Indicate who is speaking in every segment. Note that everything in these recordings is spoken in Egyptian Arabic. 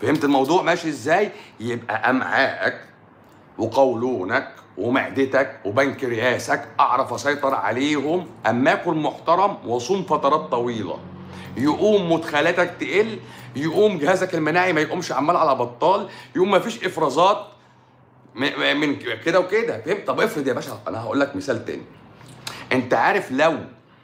Speaker 1: فهمت الموضوع ماشي ازاي يبقى امعائك وقولونك ومعدتك وبنكرياسك اعرف اسيطر عليهم اما اكل محترم واصوم فترات طويله يقوم مدخلاتك تقل يقوم جهازك المناعي ما يقومش عمال على بطال يقوم ما فيش افرازات م- من كده وكده فهمت طب افرض يا باشا انا هقول لك مثال تاني انت عارف لو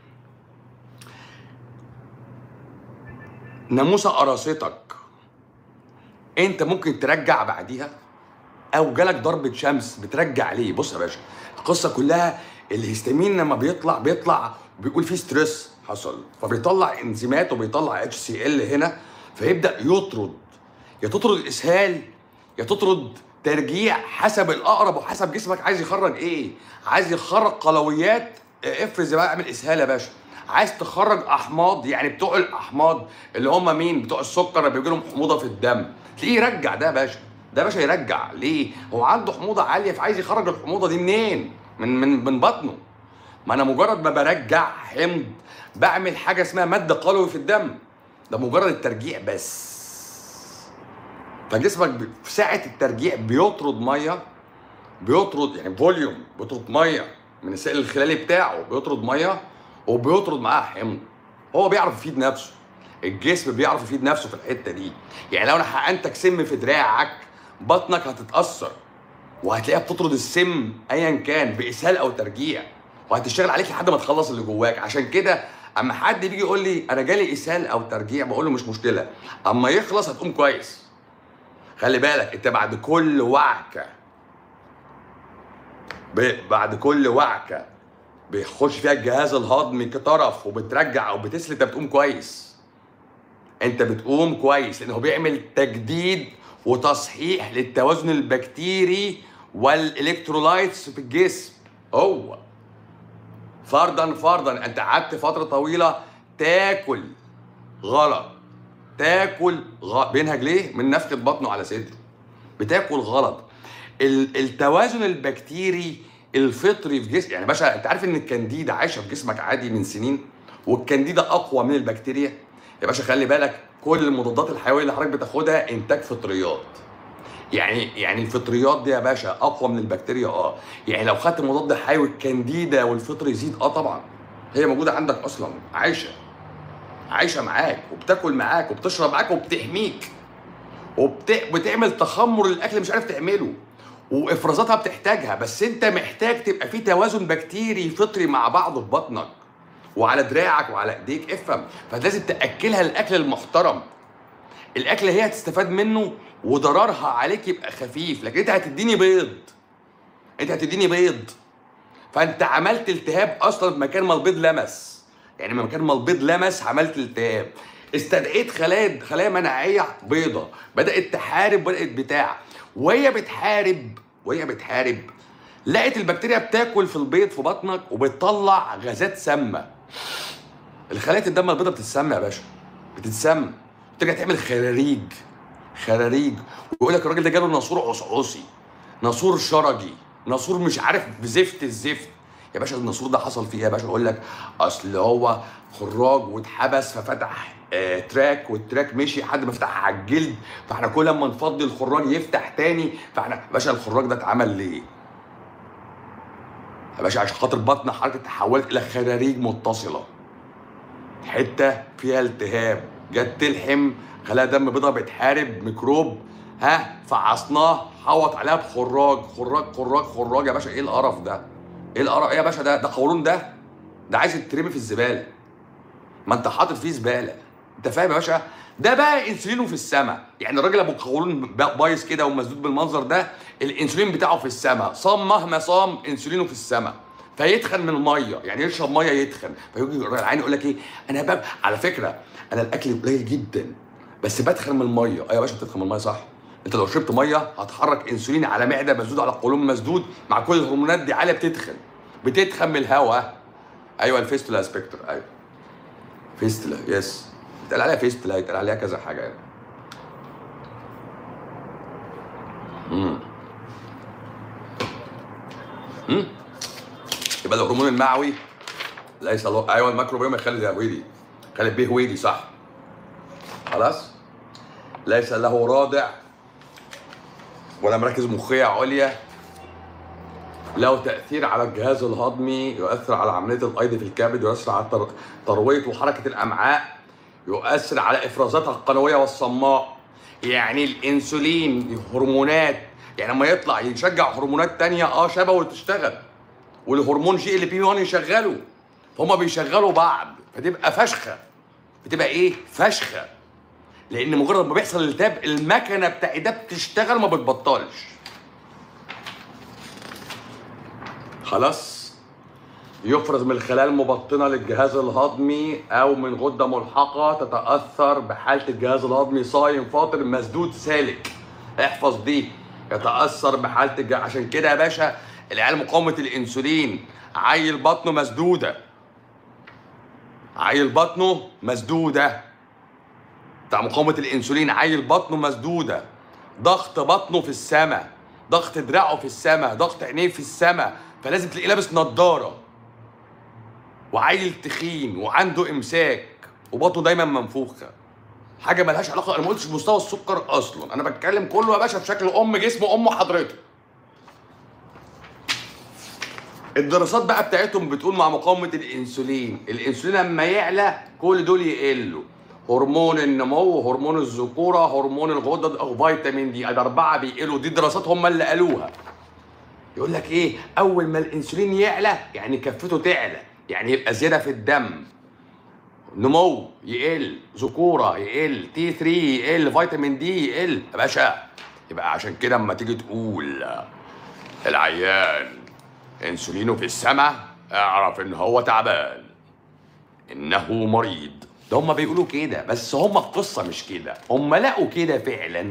Speaker 1: ناموسه قراصتك انت ممكن ترجع بعديها او جالك ضربه شمس بترجع ليه بص يا باشا القصه كلها الهستامين لما بيطلع بيطلع بيقول فيه ستريس حصل فبيطلع انزيمات وبيطلع اتش سي ال هنا فيبدا يطرد يا تطرد اسهال يا تطرد ترجيع حسب الاقرب وحسب جسمك عايز يخرج ايه عايز يخرج قلويات اه، افرز بقى اعمل اسهال يا باشا عايز تخرج احماض يعني بتوع الاحماض اللي هم مين بتوع السكر اللي بيجي لهم حموضه في الدم تلاقيه يرجع ده يا باشا ده يا باشا يرجع ليه هو عنده حموضه عاليه فعايز يخرج الحموضه دي منين من من من بطنه ما انا مجرد ما برجع حمض بعمل حاجه اسمها ماده قلوي في الدم ده مجرد الترجيع بس فجسمك ب- في ساعه الترجيع بيطرد ميه بيطرد يعني فوليوم بيطرد ميه من السائل الخلالي بتاعه بيطرد ميه وبيطرد معاها حمض هو بيعرف يفيد نفسه الجسم بيعرف يفيد نفسه في الحته دي يعني لو انا حقنتك سم في دراعك بطنك هتتاثر وهتلاقيها بتطرد السم ايا كان باسهال او ترجيع وهتشتغل عليك لحد ما تخلص اللي جواك عشان كده اما حد بيجي يقول لي انا جالي اسهال او ترجيع بقول له مش مشكله اما يخلص هتقوم كويس خلي بالك انت بعد كل وعكه ب- بعد كل وعكه بيخش فيها الجهاز الهضمي كطرف وبترجع او بتسلت انت بتقوم كويس انت بتقوم كويس لانه بيعمل تجديد وتصحيح للتوازن البكتيري والالكترولايتس في الجسم هو فرضا فرضا انت قعدت فتره طويله تاكل غلط تاكل غ... بينهج ليه من نفخه بطنه على صدره بتاكل غلط ال- التوازن البكتيري الفطري في جسم يعني باشا انت عارف ان الكانديدا عايشه في جسمك عادي من سنين والكانديدا اقوى من البكتيريا يا باشا خلي بالك كل المضادات الحيويه اللي حضرتك بتاخدها انتاج فطريات يعني يعني الفطريات دي يا باشا اقوى من البكتيريا اه يعني لو خدت مضاد حيوي الكانديدا والفطر يزيد اه طبعا هي موجوده عندك اصلا عايشه عايشه معاك وبتاكل معاك وبتشرب معاك وبتحميك وبتعمل تخمر الاكل مش عارف تعمله وافرازاتها بتحتاجها بس انت محتاج تبقى في توازن بكتيري فطري مع بعضه في بطنك وعلى دراعك وعلى ايديك افهم فلازم تاكلها الاكل المحترم الاكل اللي هي هتستفاد منه وضررها عليك يبقى خفيف لكن انت هتديني بيض انت هتديني بيض فانت عملت التهاب اصلا في مكان ما البيض لمس يعني من مكان ما البيض لمس عملت التهاب استدعيت خلايا خلايا مناعيه بيضه بدات تحارب بدات بتاع وهي بتحارب وهي بتحارب لقت البكتيريا بتاكل في البيض في بطنك وبتطلع غازات سامه الخلايا الدم البيضاء بتتسمى يا باشا بتتسمى ترجع تعمل خراريج خراريج ويقول لك الراجل ده جاله ناسور عصعصي ناسور شرجي ناسور مش عارف بزفت الزفت يا باشا الناسور ده حصل فيه إيه يا باشا اقول لك اصل هو خراج واتحبس ففتح آه تراك والتراك مشي لحد ما فتح على الجلد فاحنا كل ما نفضي الخراج يفتح تاني فاحنا يا باشا الخراج ده اتعمل ليه؟ يا باشا عشان خاطر بطن حضرتك تحولت الى خراريج متصله حته فيها التهاب جت تلحم خلايا دم بيضاء بتحارب ميكروب ها فعصناه حوط عليها بخراج خراج خراج خراج يا باشا ايه القرف ده؟ ايه القرف ايه يا باشا ده ده قولون ده ده عايز يترمي في الزباله ما انت حاطط فيه زباله انت فاهم يا باشا ده بقى انسولينه في السماء يعني الراجل ابو قولون بايظ كده ومسدود بالمنظر ده الانسولين بتاعه في السماء صام مهما صام انسولينه في السماء فيتخن من الميه يعني يشرب ميه يتخن فيجي العين يقول لك ايه انا بقى على فكره انا الاكل قليل جدا بس بتخن من الميه ايوه يا باشا بتتخن من الميه صح انت لو شربت ميه هتحرك انسولين على معده مسدود على قولون مسدود مع كل الهرمونات دي عاليه بتتخن بتتخن من الهواء ايوه الفيستولا سبيكتر ايوه فيستولا يس يتقال عليها فيستولا يتقال عليها كذا حاجه يعني امم امم يبقى الهرمون المعوي ليس الو... ايوه الميكروبيوم يخلي ده هويدي خلي بيه هويدي صح خلاص ليس له رادع ولا مراكز مخيه عليا له تاثير على الجهاز الهضمي يؤثر على عمليه الايض في الكبد يؤثر على تر- ترويه وحركه الامعاء يؤثر على افرازاتها القنويه والصماء يعني الانسولين هرمونات يعني لما يطلع يشجع هرمونات تانية اه شبه وتشتغل والهرمون جي ال بي 1 يشغله فهم بيشغلوا بعض فتبقى فشخه بتبقى ايه فشخه لان مجرد ما بيحصل التهاب المكنه بتاعي ده بتشتغل ما بتبطلش خلاص يفرز من الخلايا المبطنه للجهاز الهضمي او من غده ملحقه تتاثر بحاله الجهاز الهضمي صايم فاطر مسدود سالك احفظ دي يتاثر بحاله الجهاز عشان كده يا باشا العيال مقاومه الانسولين عيل بطنه مسدوده عيل بطنه مسدوده بتاع مقاومه الانسولين عيل بطنه مسدوده ضغط بطنه في السماء ضغط دراعه في السماء ضغط عينيه في السماء فلازم تلاقيه لابس نظاره وعيل تخين وعنده امساك وبطنه دايما منفوخه حاجه ملهاش علاقه انا ما قلتش مستوى السكر اصلا انا بتكلم كله يا باشا في شكل ام جسم ام حضرتك الدراسات بقى بتاعتهم بتقول مع مقاومه الانسولين الانسولين لما يعلى كل دول يقلوا هرمون النمو هرمون الذكوره هرمون الغدد او فيتامين دي ادي اربعه بيقلوا دي دراسات هم اللي قالوها يقول لك ايه اول ما الانسولين يعلى يعني كفته تعلى يعني يبقى زياده في الدم نمو يقل ذكوره يقل تي 3 يقل فيتامين دي يقل يا باشا يبقى عشان كده اما تيجي تقول العيان انسولينه في السماء اعرف ان هو تعبان انه مريض ده هم بيقولوا كده بس هم القصه مش كده هم لقوا كده فعلا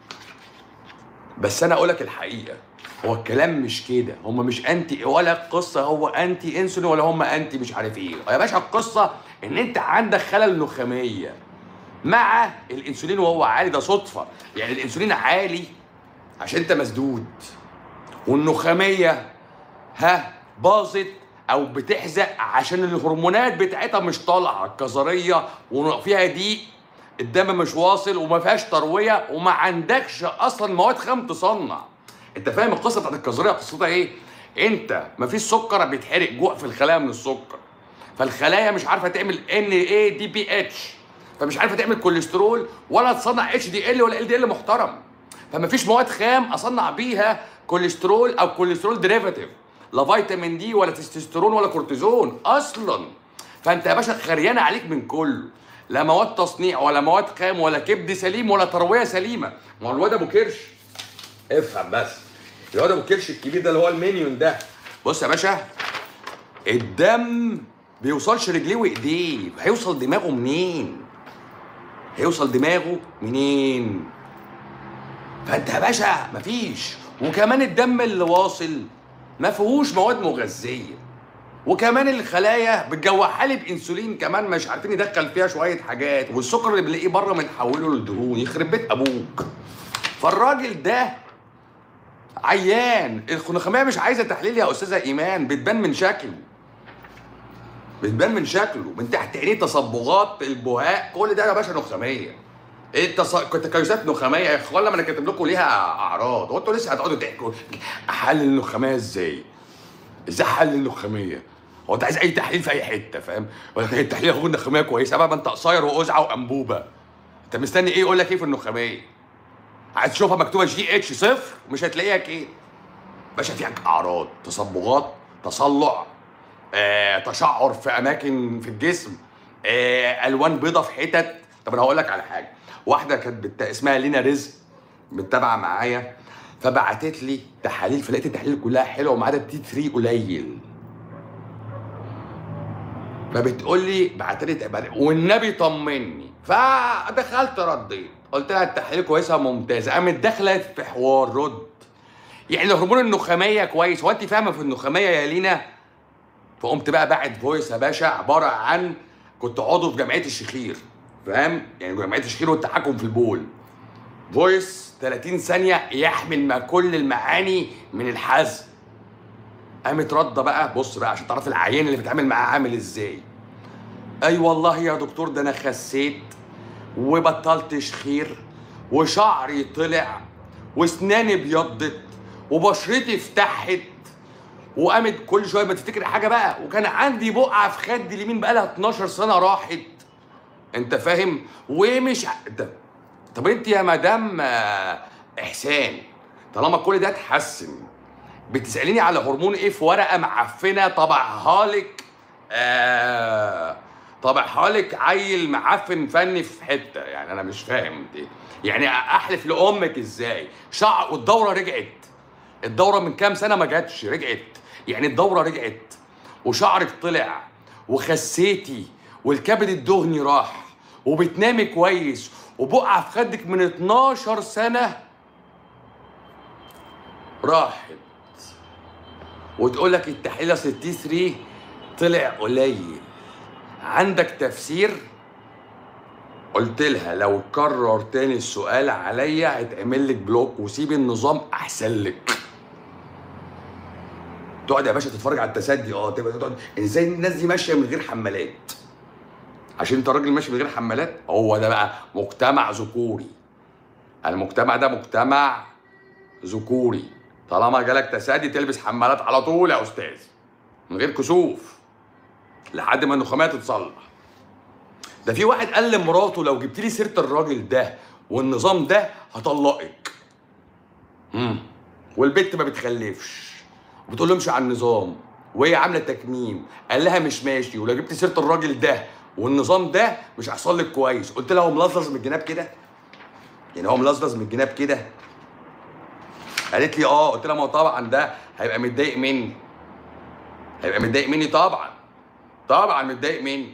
Speaker 1: بس انا اقول لك الحقيقه هو الكلام مش كده هم مش انتي ولا القصه هو انتي انسولين ولا هم انتي مش عارف ايه يا باشا القصه ان انت عندك خلل نخاميه مع الانسولين وهو عالي ده صدفه يعني الانسولين عالي عشان انت مسدود والنخاميه ها باظت او بتحزق عشان الهرمونات بتاعتها مش طالعه الكظريه وفيها ضيق الدم مش واصل وما فيهاش ترويه وما عندكش اصلا مواد خام تصنع انت فاهم القصه بتاعت الكظريه قصتها ايه انت ما فيش سكر بيتحرق جوع في الخلايا من السكر فالخلايا مش عارفه تعمل ان اي دي بي اتش فمش عارفه تعمل كوليسترول ولا تصنع اتش دي ال ولا ال دي ال محترم فما فيش مواد خام اصنع بيها كوليسترول او كوليسترول ديريفاتيف لا فيتامين دي ولا تستوستيرون ولا كورتيزون اصلا فانت يا باشا خريانه عليك من كله لا مواد تصنيع ولا مواد خام ولا كبد سليم ولا ترويه سليمه ما هو الواد ابو كرش افهم بس الواد ابو كرش الكبير ده اللي هو المينيون ده بص يا باشا الدم بيوصلش رجليه وايديه هيوصل دماغه منين هيوصل دماغه منين فانت يا باشا مفيش وكمان الدم اللي واصل ما فيهوش مواد مغذيه وكمان الخلايا بتجوعها لي بانسولين كمان مش عارفين يدخل فيها شويه حاجات والسكر اللي بنلاقيه بره بنحوله للدهون يخرب بيت ابوك فالراجل ده عيان الخنخاميه مش عايزه تحليل يا استاذه ايمان بتبان من شكله بتبان من شكله من تحت عينيه تصبغات البهاء كل ده يا باشا نخاميه ايه التص... تكيسات نخاميه يا اخوان لما انا كاتب لكم ليها اعراض هو انتوا لسه هتقعدوا تحكوا احلل النخاميه ازاي؟ ازاي احلل النخاميه؟ هو انت عايز اي تحليل في اي حته فاهم؟ ولا كان التحليل هو النخاميه كويسه بقى ما انت قصير وقزعه وانبوبه انت مستني ايه يقول لك ايه في النخاميه؟ عايز تشوفها مكتوبه جي اتش صفر مش هتلاقيها كده باشا فيها اعراض تصبغات تصلع آه، تشعر في اماكن في الجسم آه، الوان بيضه في حتت طب انا هقول لك على حاجه واحده كانت بت... اسمها لينا رزق متابعه معايا فبعتت لي تحاليل فلقيت التحاليل كلها حلوه وما عدا التي 3 قليل فبتقول لي بعت لي والنبي طمني فدخلت رديت قلت لها التحاليل كويسه ممتازه قامت داخله في حوار رد يعني هرمون النخاميه كويس هو انت فاهمه في النخاميه يا لينا فقمت بقى باعت فويس يا باشا عباره عن كنت عضو في جمعيه الشخير فاهم يعني جمعيه الشخير والتحكم في البول فويس 30 ثانيه يحمل ما كل المعاني من الحزم قامت رده بقى بص بقى عشان تعرف العيان اللي بتعامل معاه عامل ازاي اي والله يا دكتور ده انا خسيت وبطلت شخير وشعري طلع واسناني ابيضت وبشرتي فتحت وقامت كل شويه ما تفتكر حاجه بقى وكان عندي بقعه في خدي اليمين بقى لها 12 سنه راحت انت فاهم ومش ع- ده طب انت يا مدام آه، احسان طالما كل ده اتحسن بتساليني على هرمون ايه في ورقه معفنه طبعها لك آه طبعها لك عيل معفن فني في حته يعني انا مش فاهم انت ايه يعني احلف لامك ازاي شعر والدوره رجعت الدوره من كام سنه ما جاتش رجعت يعني الدوره رجعت وشعرك طلع وخسيتي والكبد الدهني راح وبتنامي كويس وبقعه في خدك من 12 سنه راحت وتقول لك التحليل اصل التي 3 طلع قليل عندك تفسير قلت لها لو اتكرر تاني السؤال عليا هيتعمل لك بلوك وسيب النظام احسن لك تقعد يا باشا تتفرج على التسدي اه تبقى تقعد ازاي الناس دي ماشيه من غير حمالات عشان انت راجل ماشي من غير حمالات هو ده بقى مجتمع ذكوري المجتمع ده مجتمع ذكوري طالما جالك تسدي تلبس حمالات على طول يا استاذ من غير كسوف لحد ما النخاميه تتصلح ده في واحد قال لمراته لو جبت لي سيره الراجل ده والنظام ده هطلقك امم والبت ما بتخلفش وبتقول له امشي على النظام وهي عامله تكميم قال لها مش ماشي ولو جبت سيره الراجل ده والنظام ده مش هيحصل لك كويس قلت لها هو ملظلظ من الجناب كده يعني هو ملظلظ من الجناب كده قالت لي اه قلت لها ما هو طبعا ده هيبقى متضايق مني هيبقى متضايق مني طبعا طبعا متضايق مني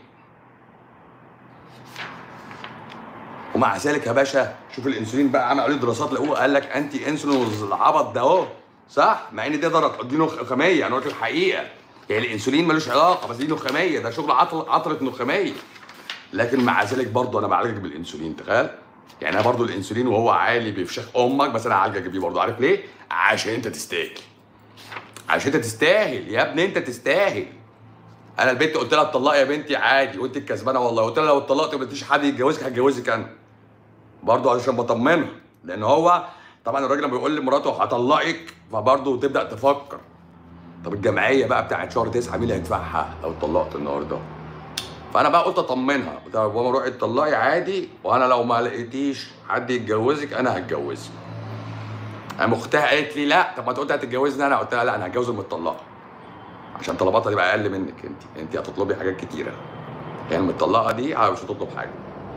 Speaker 1: ومع ذلك يا باشا شوف الانسولين بقى عمل عليه دراسات لقوه قال لك انتي انسولين والعبط ده اهو صح مع ان دي ضرر دي نخاميه انا قلت الحقيقه يعني الانسولين ملوش علاقه بس دي نخاميه ده شغل عطل عطره نخاميه لكن مع ذلك برضه انا بعالجك بالانسولين تخيل يعني انا برضه الانسولين وهو عالي بيفشخ امك بس انا هعالجك بيه برضه عارف ليه؟ عشان انت تستاهل عشان انت تستاهل يا ابني انت تستاهل انا البنت قلت لها اتطلقي يا بنتي عادي وانت الكسبانه والله قلت لها لو اتطلقت وما فيش حد يتجوزك هتجوزك انا برضه عشان بطمنها لان هو طبعا الراجل لما بيقول لمراته هطلقك فبرضه تبدا تفكر طب الجمعيه بقى بتاعت شهر تسعه مين اللي هيدفعها لو اتطلقت النهارده فانا بقى قلت اطمنها قلت لها ماما روحي اتطلقي عادي وانا لو ما لقيتيش حد يتجوزك انا هتجوزك قام اختها قالت لي لا طب ما انت قلت هتتجوزني انا قلت لها لا انا هتجوز المطلقه عشان طلباتها تبقى اقل منك انت انت هتطلبي حاجات كتيره هي المطلقه دي مش هتطلب حاجه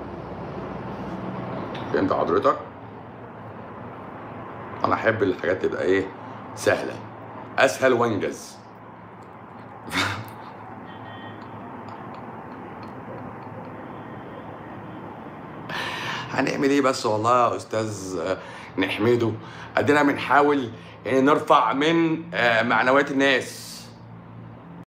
Speaker 1: فهمت حضرتك انا احب الحاجات تبقى ايه سهله اسهل وانجز هنعمل ايه بس والله يا استاذ آه، نحمده ادينا بنحاول يعني نرفع من آه، معنويات الناس